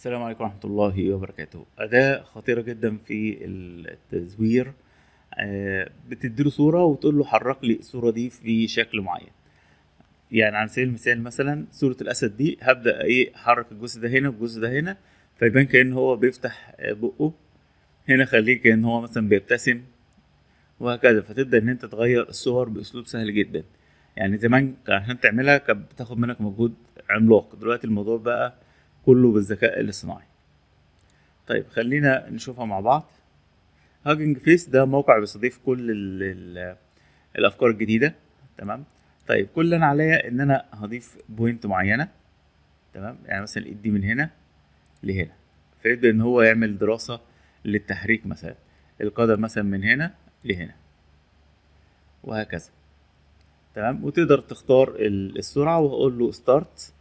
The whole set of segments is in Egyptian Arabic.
السلام عليكم ورحمة الله وبركاته أداة خطيرة جدا في التزوير آه، بتديله صورة وتقول له حرك لي الصورة دي في شكل معين يعني على سبيل المثال مثلا صورة الأسد دي هبدأ إيه أحرك الجزء ده هنا والجزء ده هنا فيبان كأن هو بيفتح آه، بقه هنا خليه كأن هو مثلا بيبتسم وهكذا فتبدأ إن أنت تغير الصور بأسلوب سهل جدا يعني زمان كان عشان تعملها كانت بتاخد منك مجهود عملاق دلوقتي الموضوع بقى كله بالذكاء الاصطناعي طيب خلينا نشوفها مع بعض هاجنج فيس ده موقع بيستضيف كل ال ال الافكار الجديده تمام طيب كل اللي انا عليا ان انا هضيف بوينت معينه تمام يعني مثلا الايد دي من هنا لهنا فيبدا ان هو يعمل دراسه للتحريك مثلا القدم مثلا من هنا لهنا وهكذا تمام وتقدر تختار ال- السرعه وهقول له ستارت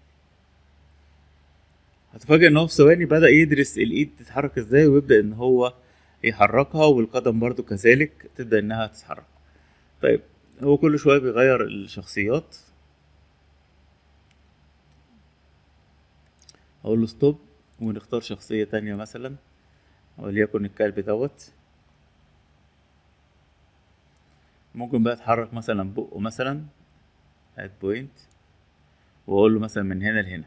هتفاجئ ان هو في ثواني بدأ يدرس الايد تتحرك ازاي ويبدأ ان هو يحركها والقدم برضو كذلك تبدأ انها تتحرك طيب هو كل شوية بيغير الشخصيات اقول له ستوب ونختار شخصية تانية مثلا وليكن الكلب دوت ممكن بقى اتحرك مثلا بقه مثلا اد بوينت واقول له مثلا من هنا لهنا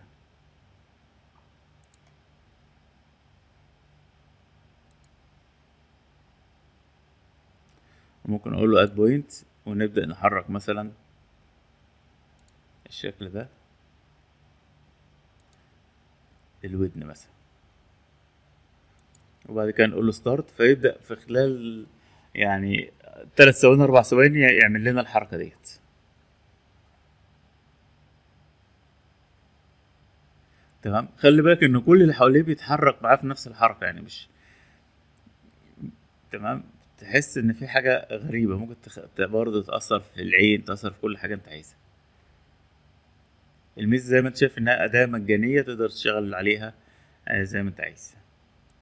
ممكن اقول له اد بوينت ونبدأ نحرك مثلا الشكل ده الودن مثلا وبعد كده نقول له ستارت فيبدأ في خلال يعني ثلاث ثواني اربع ثواني يعمل لنا الحركة ديت تمام خلي بالك ان كل اللي حواليه بيتحرك معاه في نفس الحركة يعني مش تمام تحس ان في حاجة غريبة ممكن تخ... برضه تأثر في العين تأثر في كل حاجة انت عايزها الميزة زي ما انت شايف انها أداة مجانية تقدر تشتغل عليها آه، زي ما انت عايز